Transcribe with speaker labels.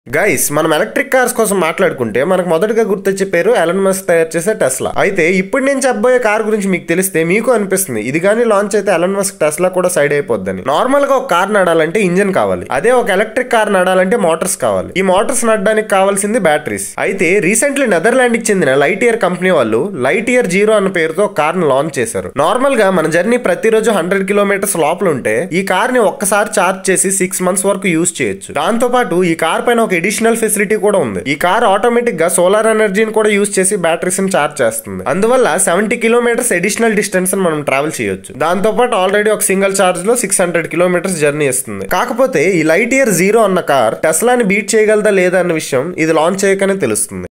Speaker 1: guys మనం electric cars కోసం మాట్లాడుకుంటే మనకు మొదటగా గుర్తొచ్చే పేరు ఎలన్ మస్క్ తయారు చేసే టెస్లా అయితే ఇప్పుడు నేను చెప్పబోయే కార్ గురించి మీకు తెలిస్తే మీకు అనిపిస్తుంది ఇది కానీ లాంచ్ అయితే ఎలన్ మస్క్ టెస్లా కూడా సైడ్ అయిపోద్దని నార్మల్ గా ఒక కార్ నడాలంటే ఇంజిన్ కావాలి అదే ఒక ఎలక్ట్రిక్ కార్ నడాలంటే మోటార్స్ కావాలి ఈ మోటార్స్ నడడానికి కావాల్సింది బ్యాటరీస్ అయితే రీసెంట్లీ నెదర్లాండ్ కి చెందిన లైట్ ఇయర్ కంపెనీ వాళ్ళు లైట్ ఇయర్ జీరో అన్న పేరుతో కార్ ను లాంచ్ చేశారు నార్మల్ గా మన జర్నీ ప్రతిరోజు హండ్రెడ్ కిలోమీటర్స్ లోపల ఉంటే ఈ కార్ ని ఒక్కసారి చార్జ్ చేసి సిక్స్ మంత్స్ వరకు యూజ్ చేయొచ్చు దాంతో పాటు ఈ కార్ పైన ఒక ఎడిషనల్ ఫెసిలిటీ కూడా ఉంది ఈ కార్ ఆటోమేటిక్ గా సోలార్ ఎనర్జీని కూడా యూజ్ చేసి బ్యాటరీస్ ని చార్జ్ చేస్తుంది అందువల్ల సెవెంటీ కిలోమీటర్స్ ఎడిషనల్ డిస్టెన్స్ మనం ట్రావెల్ చేయొచ్చు దాంతో పాటు ఆల్రెడీ ఒక సింగిల్ చార్జ్ లో సిక్స్ హండ్రెడ్ కిలోమీటర్స్ జర్నీ ఇస్తుంది కాకపోతే ఈ లైట్ ఇయర్ జీరో అన్న కార్ టెస్లాని బీట్ చేయగలదా లేదా అన్న విషయం ఇది లాంచ్ చేయకనే తెలుస్తుంది